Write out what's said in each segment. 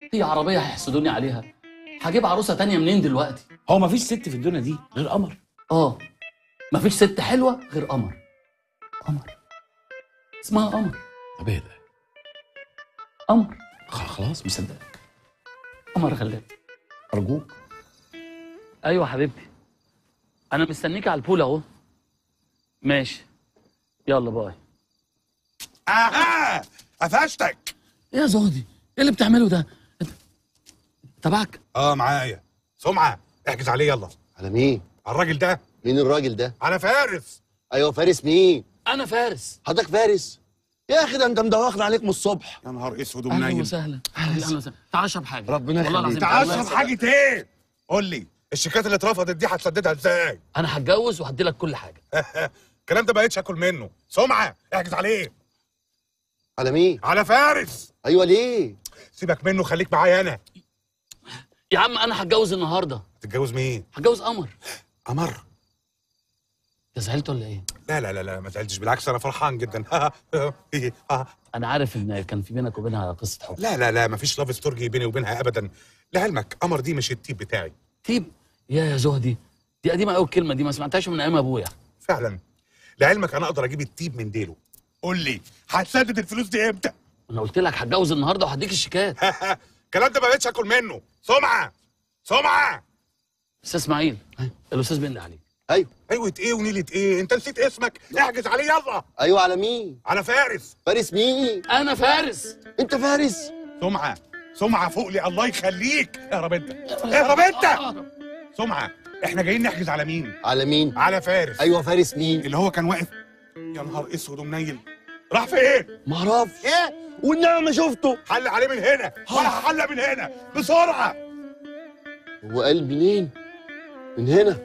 هي عربيه هيحسدوني عليها هجيب عروسه تانية منين دلوقتي هو مفيش ست في الدنيا دي غير قمر اه مفيش ست حلوه غير قمر قمر اسمها قمر طب ايه ده قمر خ- خلاص مصدقك قمر غلاب ارجوك ايوه حبيبتي انا مستنيك على البول اهو ماشي يلا باي اها قفشتك ايه يا زهدي ايه اللي بتعمله ده انت تبعك اه معايا سمعه احجز عليه يلا على مين؟ على الراجل ده مين الراجل ده؟ على فارس ايوه فارس مين؟ انا فارس حضرتك فارس؟ يا اخي ده انت مدوخنا عليك من الصبح يا نهار اسود اهلا ومنيل وسهلا اهلا وسهلا تعال اشرب حاجه ربنا والله يخليك. العظيم تعال تعال. اشرب حاجه ايه قول لي الشيكات اللي اترفضت دي هتسددها ازاي انا هتجوز وهدي لك كل حاجه الكلام ده بقيتش اكل منه سمعه احجز عليه على مين؟ على فارس ايوه ليه؟ سيبك منه خليك معايا انا يا عم انا هتجوز النهارده تتجوز مين هتجوز قمر قمر انت زعلت ولا ايه لا لا لا لا ما زعلتش بالعكس انا فرحان جدا انا عارف ان كان في بينك وبينها قصه حب لا لا لا مفيش لاف ستوري بيني وبينها ابدا لعلمك قمر دي مش التيب بتاعي تيب يا يا زهدي دي قديمه قوي الكلمه دي ما سمعتهاش من ايام ابويا فعلا لعلمك انا اقدر اجيب التيب من ديله قول لي هتسدد الفلوس دي امتى انا قلت لك هتجوز النهارده وهديك الشيكات الكلام ده ما بقتش اكل منه سمعه سمعه استاذ اسماعيل الاستاذ بينده عليك ايوه ايوه ايه ونيلة ايه انت نسيت اسمك احجز عليه يلا ايوه على مين؟ على فارس فارس مين؟ انا فارس انت فارس؟ سمعه سمعه فوق لي الله يخليك اهرب انت اهرب انت سمعه احنا جايين نحجز على مين على مين؟ على فارس ايوه فارس مين؟ اللي هو كان واقف يا نهار اسود ومنيل راح فين ما اعرفش ايه؟ والنعمه ما شفته حل عليه من هنا ولا حل من هنا بسرعه هو قال منين؟ من هنا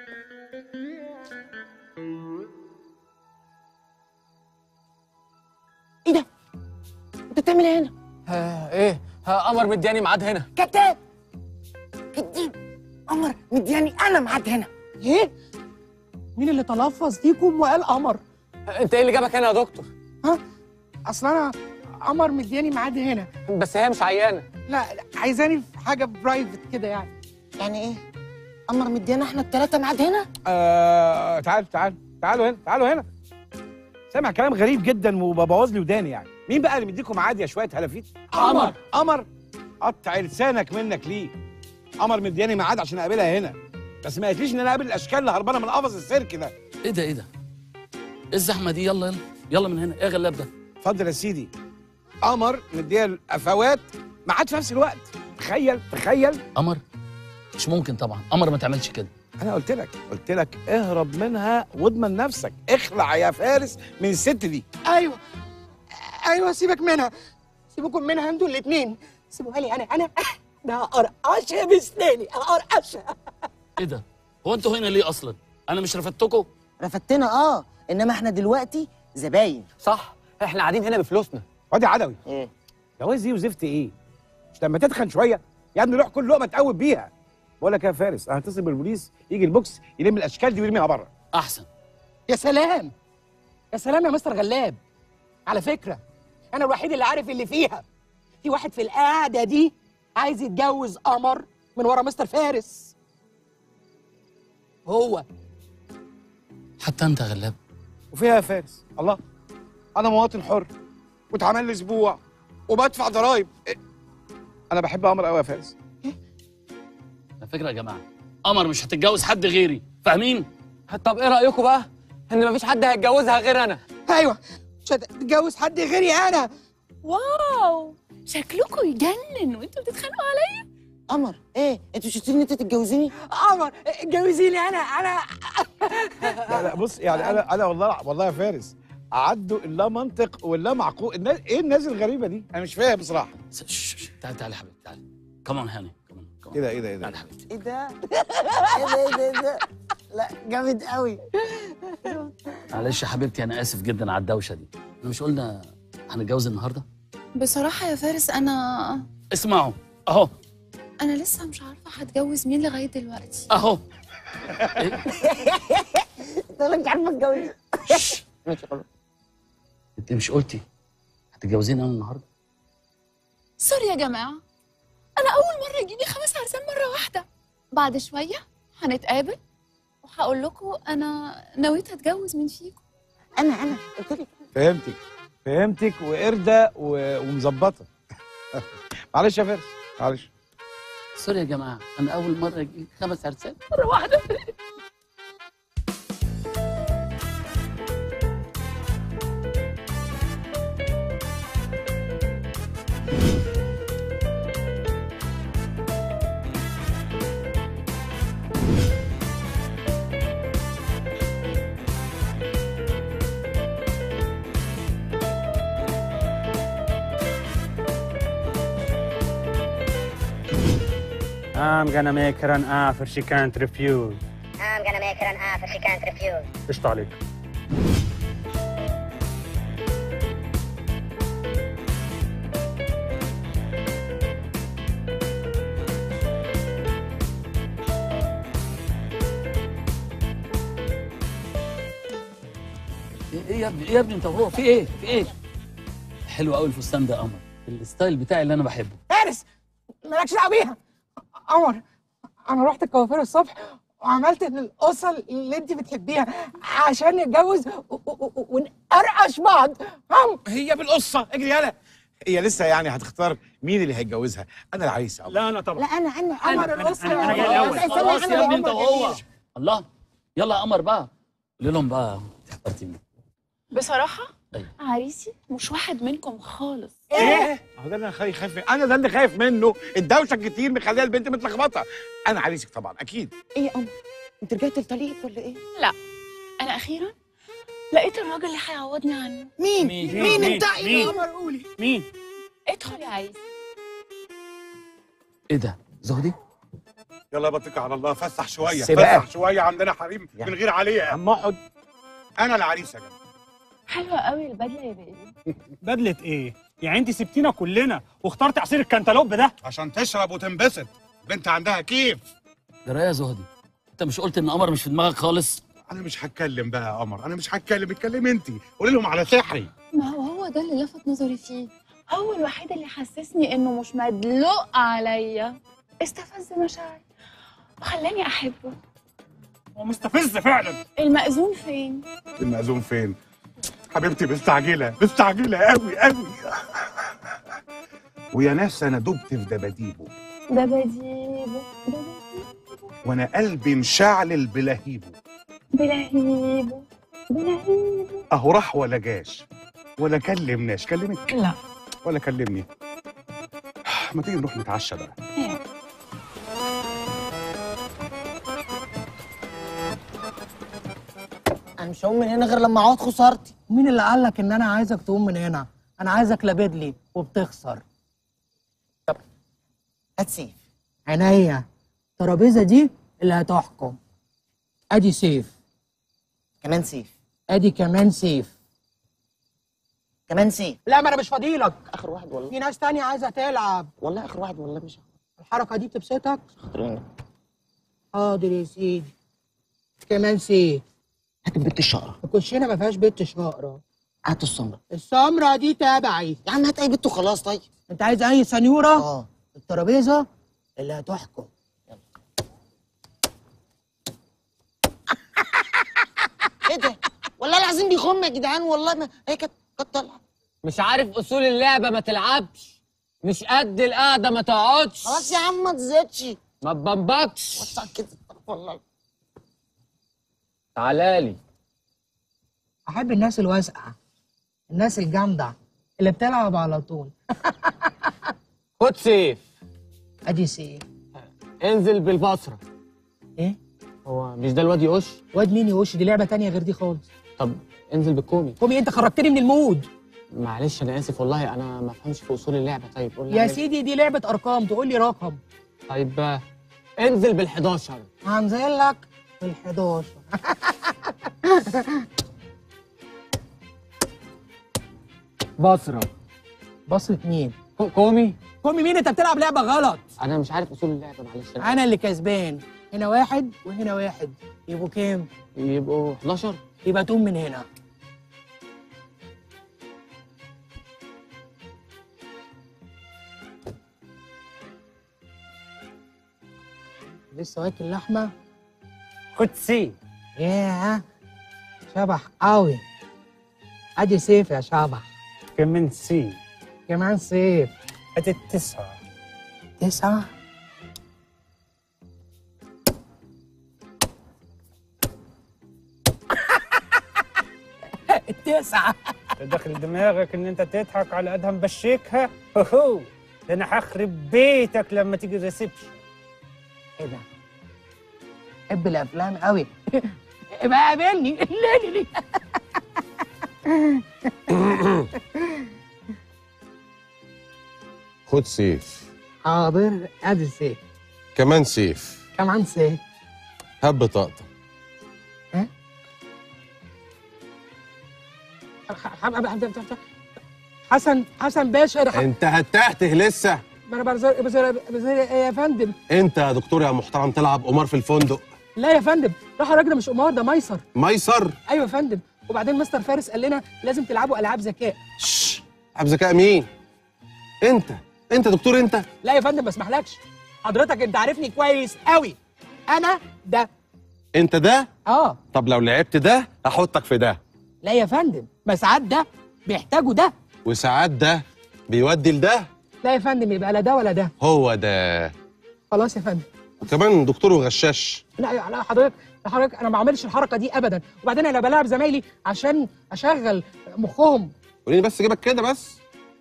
ايه ده؟ انت بتعمل ايه هنا؟ ها ايه ها قمر مدياني ميعاد هنا كذاب كديب قمر مدياني انا ميعاد هنا ايه؟ مين اللي تلفظ فيكم وقال قمر؟ انت ايه اللي جابك هنا يا دكتور ها؟ اصل انا قمر مدياني ميعاد هنا بس هي مش عيانه لا لا، عايزاني في حاجه برايفت كده يعني يعني ايه؟ قمر مديانا احنا الثلاثه ميعاد هنا؟ آه تعال تعال تعالوا هنا تعالوا هنا سامع كلام غريب جدا وببوظ لي وداني يعني مين بقى اللي مديكم عادي يا شويه هلافيت قمر. قمر قطع لسانك منك ليه قمر مدياني ميعاد عشان اقابلها هنا بس ما قالتليش ان انا اقابل الاشكال اللي هربانه من قفص السيرك ده ايه ده ايه ده ايه الزحمه دي يلا يلا يلا من هنا ايه غلاب ده اتفضل يا سيدي قمر مديها الافوات ميعاد في نفس الوقت تخيل تخيل قمر مش ممكن طبعا قمر ما تعملش كده انا قلت لك قلت لك اهرب منها واضمن نفسك اخلع يا فارس من الست دي ايوه ايوه سيبك منها سيبكم منها انتوا الاثنين سيبوها لي انا انا ده ارقشه بسناني ارقشه ايه ده هو انتوا هنا ليه اصلا انا مش رفدتكم رفدتنا اه انما احنا دلوقتي زباين صح احنا قاعدين هنا بفلوسنا وادي عدوي ايه جواز ايه وزفت ايه مش لما تتخن شويه يا ابني روح كل لقمه تقوب بيها بقول لك يا فارس انا هتصل بالبوليس يجي البوكس يلم الاشكال دي ويرميها بره احسن يا سلام يا سلام يا مستر غلاب على فكره انا الوحيد اللي عارف اللي فيها في واحد في القعده دي عايز يتجوز قمر من ورا مستر فارس هو حتى انت غلاب وفيها يا فارس الله انا مواطن حر واتعمل لي اسبوع وبدفع ضرايب إيه؟ انا بحب قمر قوي يا فارس على فكره يا جماعه قمر مش هتتجوز حد غيري فاهمين طب ايه رايكم بقى ان مفيش حد هيتجوزها غير انا ايوه مش هتتجوز حد غيري انا واو شكلكم يجنن وانتوا بتتخانقوا عليا قمر ايه انتوا مش قلتوا ان انت تتجوزيني قمر اتجوزيني انا انا لا لا بص يعني انا انا والله والله يا فارس عدوا اللا منطق واللا معقول الناس ايه الناس الغريبه دي انا مش فاهم بصراحه س- ش- ش- تعالي تعالي يا حبيبي تعالي كمان هاني كمان ايه ده ايه ده ايه ده تعالي يا حبيبتي ايه ده ايه ده ايه ده, إيه ده؟ لا جامد قوي معلش يا حبيبتي انا اسف جدا على الدوشه دي احنا مش قلنا هنتجوز النهارده بصراحة يا فارس أنا اسمعوا اهو أنا لسه مش عارفة هتجوز مين لغاية دلوقتي اهو انت مش عارفه اتجوز شش. انت مش قلتي هتتجوزيني انا النهارده سوري يا جماعة انا اول مره يجيلي خمس عرسان مره واحده بعد شويه هنتقابل وهقول لكم انا نويت اتجوز من فيكم انا انا قلت لك فهمتك فهمتك وقردة و- ومظبطة معلش يا فارس معلش سوري يا جماعه انا اول مره اجي خمس عرسان مره واحده I'm gonna make her an offer she can't refuse. I'm gonna make her an offer she can't refuse. قشطة عليك. ايه يا ابني ايه يا ابني انت وهو في ايه في ايه حلو قوي الفستان ده يا قمر الستايل بتاعي اللي انا بحبه فارس مالكش دعوه بيها قمر انا رحت الكوافير الصبح وعملت القصه اللي انت بتحبيها عشان نتجوز و- و- و- ونقرقش بعض هم هي بالقصة اجري يلا هي لسه يعني هتختار مين اللي هيتجوزها انا العريس يا قمر لا أنا طبعا. لا انا انا قمر أنا- القصه أنا- أنا جاي الأول. استنى خلاص أنا يا ابني بقى انت قمر وهو جميل. الله يلا يا قمر بقى قول لهم بقى انت اخترتي مين بصراحه أيوة. عريسي مش واحد منكم خالص ايه هو ده اللي انا خايف خايف منه. انا ده اللي خايف منه الدوشه الكتير مخليها البنت متلخبطه انا عريسك طبعا اكيد ايه يا قمر انت رجعت لطليقك ولا ايه انا اخيرا لقيت الراجل اللي هيعوضني عنه مين مين؟ مين, مين؟ انت مين؟ يا قمر قولي مين؟ ادخل يا عايز ايه ده زهدي يلا بطيك على الله فسح شويه سباق. فسح شويه عندنا حريم يعني. من غير عليها عم اقعد انا العريس يا جماعه حلوه قوي البدله يا بيبي بدلة إيه؟ يعني أنت سبتينا كلنا واخترت عصير الكنتالوب ده؟ عشان تشرب وتنبسط بنت عندها كيف جرايه يا زهدي انت مش قلت ان قمر مش في دماغك خالص انا مش هتكلم بقى يا قمر انا مش هتكلم اتكلم انت قولي لهم على سحري ما هو هو ده اللي لفت نظري فيه هو الوحيد اللي حسسني انه مش مدلوق عليا استفز مشاعري وخلاني احبه هو مستفز فعلا. المأذون فين المأذون فين حبيبتي مستعجله مستعجله قوي قوي ويا ناس انا دبت في دباديبه ده بديبه ده وانا قلبي مشعلل بلهيبه بلهيبه بلهيبه اهو راح ولا جاش ولا كلمناش كلمك لا ولا كلمني ما تيجي نروح نتعشى بقى انا مش هقوم من هنا غير لما اعوض خسارتي مين اللي قال لك ان انا عايزك تقوم من هنا انا عايزك لابدلي وبتخسر هات سيف عينيا الترابيزه دي اللي هتحكم ادي سيف كمان سيف ادي كمان سيف كمان سيف لا ما انا مش فاضيلك اخر واحد والله في ناس تانية عايزه تلعب والله اخر واحد والله مش الحركه دي تبسطك خاطرين حاضر يا سيدي كمان سيف هات البت الشقره الكوتشينه ما فيهاش بنت شقره هات السمره السمره دي تبعي يا عم هات اي بت وخلاص طيب انت عايز اي سنيوره اه الترابيزه اللي هتحكم ايه ده والله العظيم بيخم يا جدعان والله ما هي كانت كانت طالعه مش عارف اصول اللعبه ما تلعبش مش قد القعده ما تقعدش خلاص يا عم ما تزيدش ما تبمبكش وسع كده والله تعالالي احب الناس الواسعه الناس الجامده اللي بتلعب على طول خد سيف ادي سيف انزل بالبصره ايه هو مش ده الواد يقش واد مين يوش دي لعبه تانية غير دي خالص طب انزل بالكومي قومي انت خرجتني من المود معلش انا اسف والله انا ما افهمش في اصول اللعبه طيب قول لي يا عليه. سيدي دي لعبه ارقام تقول لي رقم طيب آه، انزل بال11 هنزل لك في ال 11 بصره بصرة مين؟ كو- كومي قومي مين انت بتلعب لعبه غلط انا مش عارف اصول اللعبه معلش أنا انا اللي كسبان هنا واحد وهنا واحد يبقوا كام؟ يبقوا 11 يبقى تقوم من هنا لسه واكل لحمه خد سي ياه شبح قوي ادي سيف يا شبح كمان سي كمان سيف هات التسعة تسعة التسعة داخل دماغك ان انت تضحك على ادهم بشيكها هو ده انا هخرب بيتك لما تيجي الريسبشن ايه ده؟ بحب الافلام قوي ابقى قابلني ليه ليه خد سيف حاضر ادي سيف كمان سيف كمان سيف هات بطاقتك حسن حسن باشا رح... انت هتهته لسه ما انا بزر بزر بزر يا فندم انت يا دكتور يا محترم تلعب قمار في الفندق لا يا فندم راح الراجل ده مش قمار ده ميسر ميسر ايوه يا فندم وبعدين مستر فارس قال لنا لازم تلعبوا العاب ذكاء عب ذكاء مين انت انت دكتور انت لا يا فندم ما اسمحلكش حضرتك انت عارفني كويس قوي انا ده انت ده اه طب لو لعبت ده هحطك في ده لا يا فندم ما ساعات ده بيحتاجوا ده وساعات ده بيودي لده لا يا فندم يبقى لا ده ولا ده هو ده خلاص يا فندم وكمان دكتور وغشاش لا لا حضرتك لا حضرتك انا ما بعملش الحركه دي ابدا وبعدين انا بلاعب زمايلي عشان اشغل مخهم قولي لي بس جيبك كده بس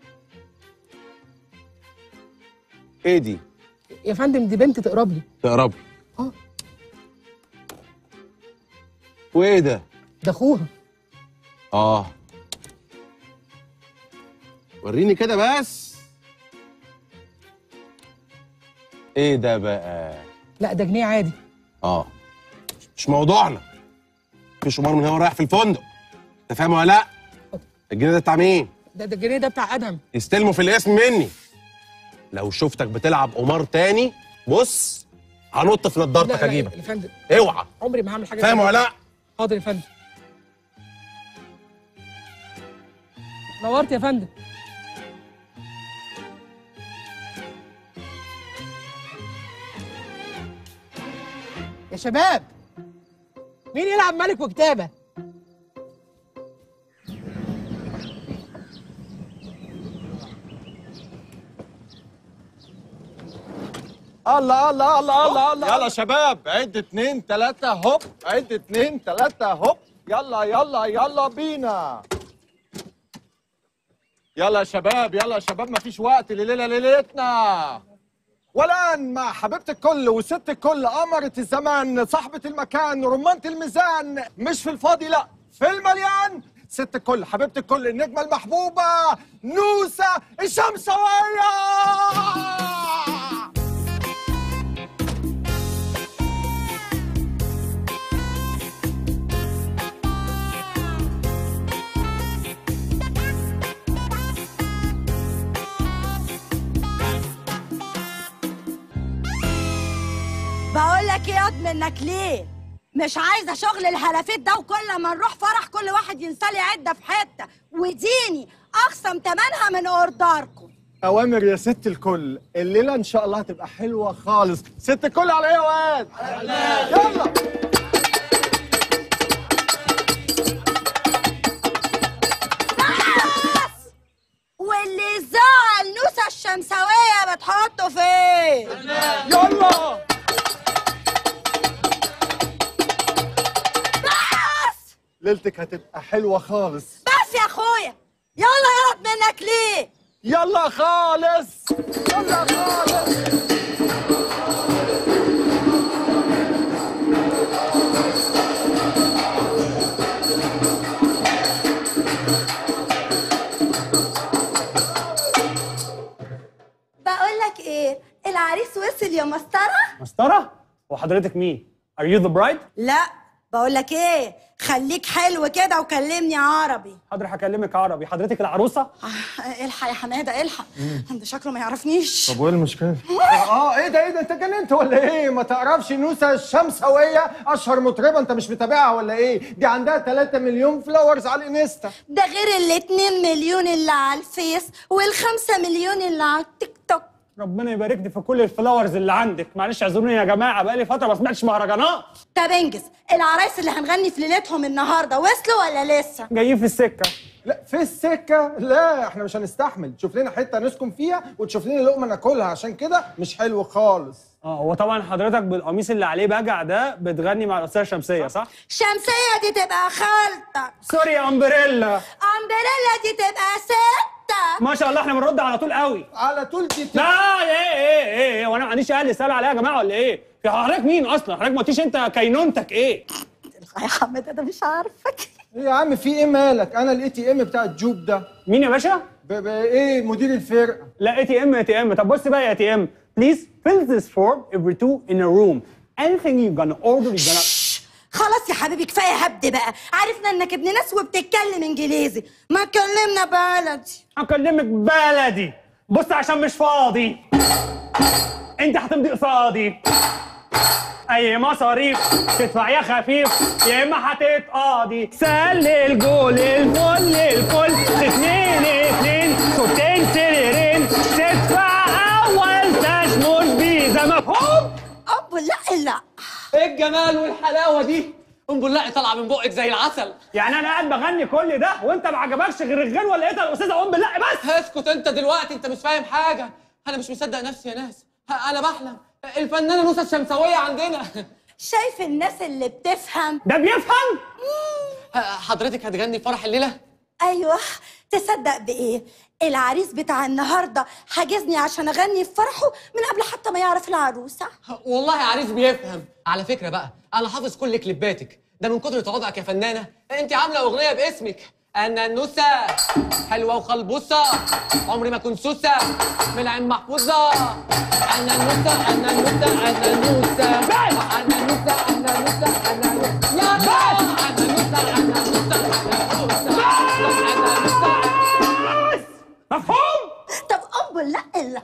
ايه دي يا فندم دي بنت تقرب لي تقرب اه وايه ده ده اخوها اه وريني كده بس ايه ده بقى لا ده جنيه عادي اه مش موضوعنا مفيش قمار من هنا رايح في الفندق انت فاهم ولا لا الجنيه ده بتاع مين ده ده الجنيه ده بتاع ادهم يستلموا في الاسم مني لو شفتك بتلعب قمار تاني بص هنط في لا نضارتك لا اجيبك يا فندم اوعى عمري ما هعمل حاجه فاهم زي ولا كده. لا حاضر يا فندم نورت يا فندم يا شباب مين يلعب ملك وكتابه الله الله الله الله الله يلا شباب عد اتنين تلاتة هوب عد اتنين تلاتة هوب يلا يلا يلا بينا يلا يا شباب يلا يا شباب مفيش وقت لليلة ليلتنا والآن مع حبيبة الكل وست الكل قمرة الزمان صاحبة المكان رمانة الميزان مش في الفاضي لا في المليان ست الكل حبيبة الكل النجمة المحبوبة نوسة الشمسوية بقول لك ايه ياض منك ليه مش عايزه شغل الهلافيت ده وكل ما نروح فرح كل واحد ينسالي عده في حته وديني اخصم تمنها من اوردركم اوامر يا ست الكل الليله ان شاء الله هتبقى حلوه خالص ست الكل على ايه يا واد يلا واللي زعل نوسة الشمسوية بتحطه فين يلا بس ليلتك هتبقى حلوه خالص بس يا اخويا يلا ياض منك ليه يلا خالص يلا خالص بقول لك ايه العريس وصل يا مسطره مسطرة وحضرتك مين Are you the bride لا بقول لك ايه خليك حلو كده وكلمني عربي حاضر هكلمك عربي حضرتك العروسة آه، الحق يا حماده الحق ده شكله ما يعرفنيش طب وايه المشكله اه ايه ده ايه ده انت جننت ولا ايه ما تعرفش نوسة الشمسوية اشهر مطربة انت مش متابعها ولا ايه دي عندها 3 مليون فلورز على الانستا ده غير الاتنين مليون اللي على الفيس والخمسة مليون اللي على التيك توك ربنا يبارك لي في كل الفلاورز اللي عندك معلش اعذروني يا جماعه بقالي فتره ما سمعتش مهرجانات طب انجز العرايس اللي هنغني في ليلتهم النهارده وصلوا ولا لسه جايين في السكه لا في السكه لا احنا مش هنستحمل تشوف لنا حته نسكن فيها وتشوف لنا لقمه ناكلها عشان كده مش حلو خالص اه وطبعا حضرتك بالقميص اللي عليه بجع ده بتغني مع الاستاذه شمسيه صح؟ شمسية دي تبقى خالتك سوري يا امبريلا امبريلا دي تبقى ستة ما شاء الله احنا بنرد على طول قوي على طول دي لا ايه ايه ايه ايه وانا ما عنديش اهل يسالوا عليا يا جماعه ولا ايه؟ في حضرتك مين اصلا؟ حضرتك ما قلتيش انت كينونتك ايه؟ يا حمد انا مش عارفك ايه يا عم في ايه مالك انا الاي تي ام بتاع الجوب ده مين يا باشا؟ ب- ب- ايه مدير الفرقه لا اي تي ام اي تي ام طب بص بقى يا تي ام بليز fill this form every two in a room anything you're gonna order you're gonna خلاص يا حبيبي كفايه هبد بقى عرفنا انك ابن ناس وبتتكلم انجليزي ما تكلمنا بلدي هكلمك بلدي بص عشان مش فاضي انت هتمضي قصادي اي مصاريف تدفع يا خفيف يا اما هتتقاضي سلل جول الفل الكل اتنين اتنين صوتين سريرين تدفع اول تشمش فيزا مفهوم؟ اب لا لا ايه الجمال والحلاوه دي ام بالله طالعه من بقك زي العسل يعني انا قاعد بغني كل ده وانت ما عجبكش غير الغنوه اللي لقيتها الاستاذه ام بالله بس اسكت انت دلوقتي انت مش فاهم حاجه انا مش مصدق نفسي يا ناس ه- انا بحلم الفنانه نوسه الشمساويه عندنا شايف الناس اللي بتفهم ده بيفهم ه- حضرتك هتغني في فرح الليله ايوه تصدق بايه العريس بتاع النهارده حاجزني عشان اغني في فرحه من قبل حتى ما يعرف العروسه والله عريس بيفهم على فكره بقى انا حافظ كل كليباتك ده من كتر تواضعك يا فنانه انت عامله اغنيه باسمك انا نوسه حلوه وخلبوسه عمري ما كنت سوسه من العين محفوظه انا نوسه انا نوسه انا نوسه انا نوسه انا نوسه انا نوسه يا نوسه انا نوسه انا نوسه انا نوسه مفهوم طب اب لا لا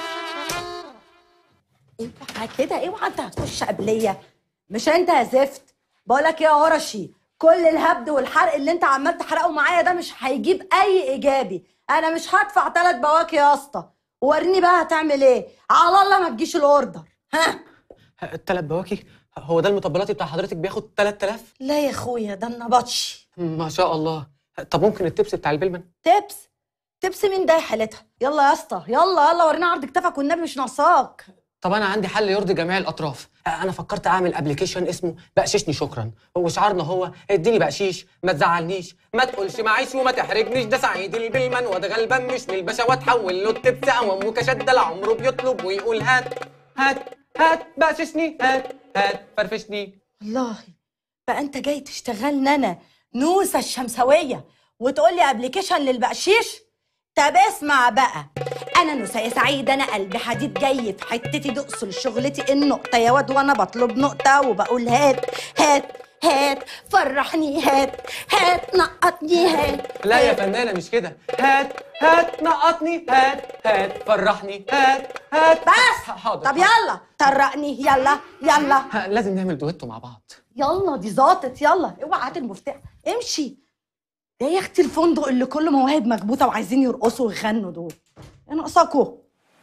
اوعى كده اوعى انت هتخش قبليه مش انت يا زفت بقولك ايه يا قرشي كل الهبد والحرق اللي انت عمال تحرقه معايا ده مش هيجيب اي ايجابي انا مش هدفع ثلاث بواكي يا اسطى وريني بقى هتعمل ايه على الله ما تجيش الاوردر ها التلات بواكي هو ده المطبلاتي بتاع حضرتك بياخد 3000 لا يا اخويا ده النبطشي ما شاء الله طب ممكن التبس بتاع البلمن تبس تبس مين ده يا حالتها يلا يا اسطى يلا يلا ورينا عرض كتفك والنبي مش ناقصاك طب انا عندي حل يرضي جميع الاطراف انا فكرت اعمل ابلكيشن اسمه بقششني شكرا وشعارنا هو اديني بقشيش ما تزعلنيش ما تقولش معيش وما تحرجنيش ده سعيد البلمن وده غلبان مش من الباشا واتحول له التبس او امك شد لعمره بيطلب ويقول هات هات هات بقششني هات هات فرفشني والله بقى انت جاي تشتغلني انا نوسه الشمسويه وتقول لي ابلكيشن للبقشيش طب اسمع بقى انا نوسه يا سعيد انا قلبي حديد جاي في حتتي دقص لشغلتي النقطه يا واد وانا بطلب نقطه وبقول هات هات هات فرحني هات هات نقطني هات لا يا فنانه مش كده هات هات نقطني هات هات فرحني هات هات بس حاضر طب يلا طرقني يلا يلا ها، لازم نعمل دويتو مع بعض يلا دي ظابطت يلا اوعى هات المفتاح امشي ده يا اختي الفندق اللي كله مواهب مكبوته وعايزين يرقصوا ويغنوا دول ايه ناقصاكوا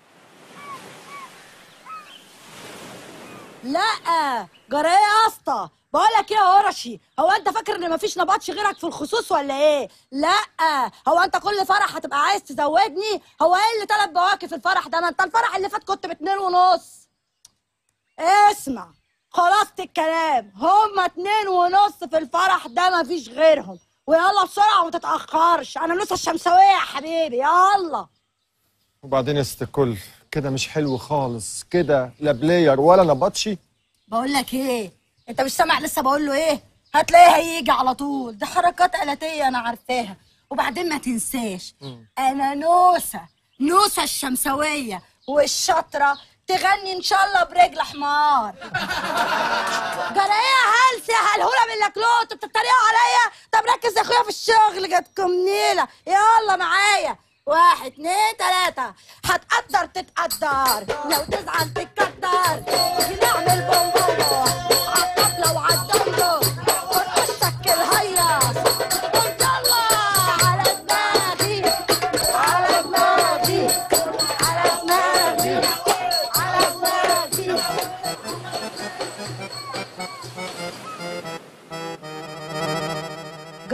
لا جرى ايه يا اسطى بقول لك ايه يا قرشي هو انت فاكر ان مفيش نبطش غيرك في الخصوص ولا ايه لا هو انت كل فرح هتبقى عايز تزودني هو ايه اللي ثلاث بواكي في الفرح ده ما انت الفرح اللي فات كنت باتنين ونص اسمع خلاصة الكلام هما اتنين ونص في الفرح ده مفيش غيرهم ويلا بسرعة وما تتأخرش أنا نص الشمسوية يا حبيبي يلا وبعدين يا ست الكل كده مش حلو خالص كده لا بلاير ولا نبطشي بقول لك ايه انت مش سامع لسه بقول له ايه هتلاقيه هيجي على طول دي حركات آلاتية انا عارفاها وبعدين ما تنساش انا نوسة نوسة الشمسوية والشاطرة تغني ان شاء الله برجل حمار جرى ايه يا هلس يا هلهولة من لاكلوت بتتريقوا عليا طب ركز يا اخويا في الشغل جاتكم نيلة يلا معايا واحد اتنين تلاتة هتقدر تتقدر لو تزعل تتكدر تيجي نعمل بومبومو عالطبلة وعالدندو ونقص شكل هيص قلت يلا على دماغي على دماغي على دماغي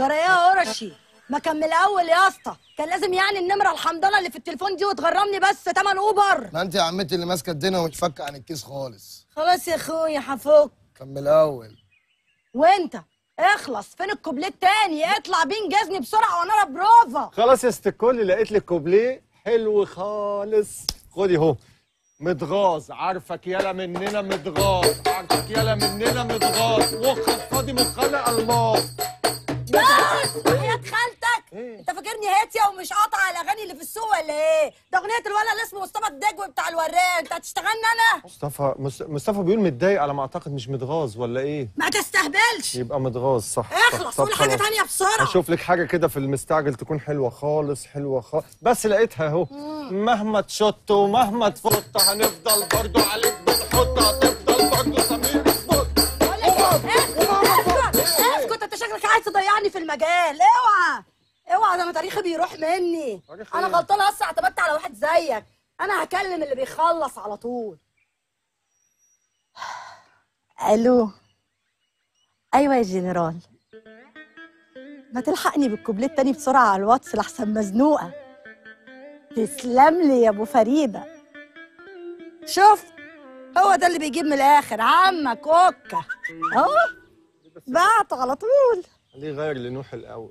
جرى ايه يا قرشي ما كان من الاول يا اسطى كان لازم يعني النمره الحمضانه اللي في التليفون دي وتغرمني بس تمن اوبر ما انت يا عمتي اللي ماسكه الدنيا ومش فاكه عن الكيس خالص خلاص يا اخويا هفك كان من الاول وانت اخلص فين الكوبليه التاني اطلع بيه انجزني بسرعه وانا أنا بروفا خلاص يا ست الكل لقيت لك كوبليه حلو خالص خدي اهو متغاظ عارفك يالا مننا متغاظ عارفك يالا مننا متغاظ مخك فاضي متخلق الماظ بس وحياة خالتك انت فاكرني هاتيه ومش قاطع الاغاني اللي في السوق ولا ايه ده اغنيه الولد اللي اسمه مصطفى الدجوي بتاع الوراق انت هتشتغلني انا مصطفى مس- مصطفى بيقول متضايق على ما اعتقد مش متغاظ ولا ايه ما تستهبلش يبقى متغاظ صح صح. اخلص طب قول حاجه خلاص. تانية بسرعه هشوف لك حاجه كده في المستعجل تكون حلوه خالص حلوه خالص بس لقيتها اهو مهما تشط ومهما تفط هنفضل برضو عليك بنحط هتفضل برضو سمير اسكت انت شكلك عايز تضيعني في المجال اوعى اوعى ده انا تاريخي بيروح مني انا غلطانه اصلا اعتمدت على واحد زيك انا هكلم اللي بيخلص على طول الو ايوه يا جنرال ما تلحقني بالكوبليه التاني بسرعه على الواتس لحسن مزنوقه تسلم لي يا ابو فريده شوف هو ده اللي بيجيب من الاخر عمك اوكا اهو بعته على طول خليه يغير لنوح الاول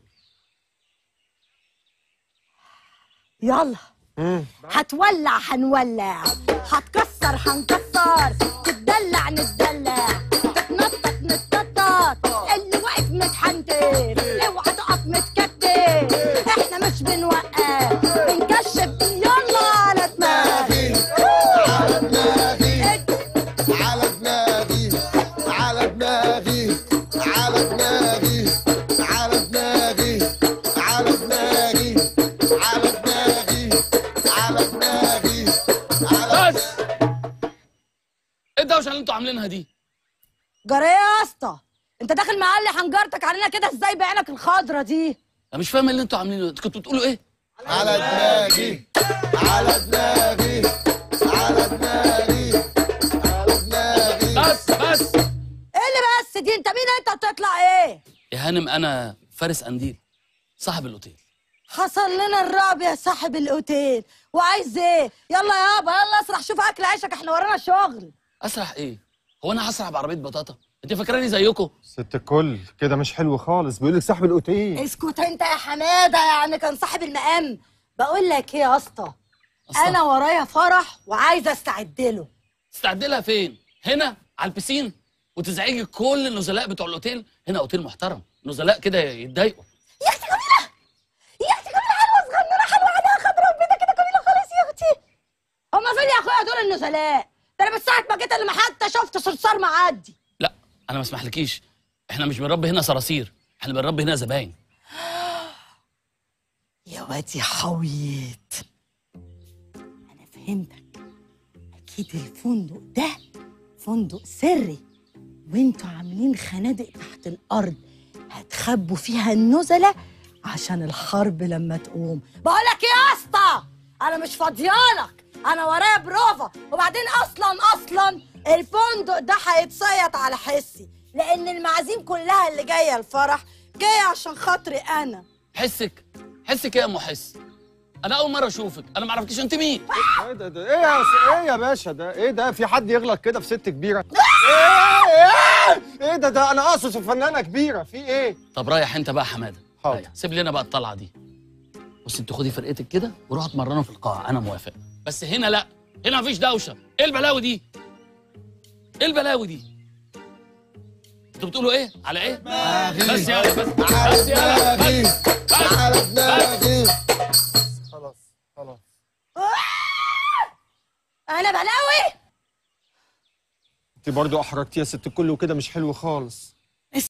يلا مم. هتولع هنولع هتكسر هنكسر تتدلع نتدلع تتنطط نتنطط اللي واقف متحنتر اوعى تقف متكتر احنا مش بنوقف بنكشف يلا على دماغي على دماغي على دماغي على دماغي على دماغي على دماغي على دماغي على دماغي على دماغي بس ايه الدوشه اللي انتوا عاملينها دي جرى ايه يا اسطى انت داخل معلي حنجرتك علينا كده ازاي بعينك الخضرة دي انا مش فاهم اللي انتوا عاملينه انتوا كنتوا بتقولوا ايه على دماغي على دماغي على دماغي على دماغي بس بس ايه اللي بس دي انت مين انت بتطلع ايه يا هانم انا فارس قنديل صاحب الاوتيل حصل لنا الرعب يا صاحب الاوتيل وعايز ايه يلا يابا يلا اسرح شوف اكل عيشك احنا ورانا شغل اسرح ايه هو انا هسرح بعربيه بطاطا انت فاكراني زيكم ست الكل كده مش حلو خالص بيقول لك صاحب الاوتيل اسكت انت يا حماده يعني كان صاحب المقام بقول لك ايه يا اسطى انا ورايا فرح وعايزه استعد له تستعد لها فين هنا على البسين وتزعجي كل النزلاء بتوع الاوتيل هنا اوتيل محترم نزلاء كده يتضايقوا يا اختي جميله يا اختي جميله حلوه صغننه حلوه عينيها خضرا وبيضه كده جميله خالص يا اختي هما فين يا اخويا دول النزلاء ده انا من ساعه ما جيت اللي حتى شفت صرصار معدي لا انا ما اسمحلكيش احنا مش بنربي هنا صراصير احنا بنربي هنا زباين يا واد يا حويط انا فهمتك اكيد الفندق ده فندق سري وانتوا عاملين خنادق تحت الارض هتخبوا فيها النزلة عشان الحرب لما تقوم بقولك يا اسطى انا مش فاضيالك انا ورايا بروفا وبعدين اصلا اصلا الفندق ده هيتصيط على حسي لان المعازيم كلها اللي جايه الفرح جايه عشان خاطري انا حسك حسك ايه يا ام حس انا اول مره اشوفك انا ما اعرفكيش انت مين ايه ده ده ايه يا س- ايه يا باشا ده ايه ده في حد يغلط كده في ست كبيره ايه ايه ايه ده ده انا اقصد في فنانه كبيره في ايه طب رايح انت بقى يا حماده حاضر. رايح. سيب لنا بقى الطلعه دي بص انت خدي فرقتك كده وروحوا اتمرنوا في القاعه انا موافق بس هنا لا هنا مفيش دوشه ايه البلاوي دي ايه البلاوي دي انتوا بتقولوا ايه على ايه بس يلا بس بس يلا بس على دماغي خلاص خلاص انا بلاوي انت برضو احرجتي يا ست الكل وكده مش حلو خالص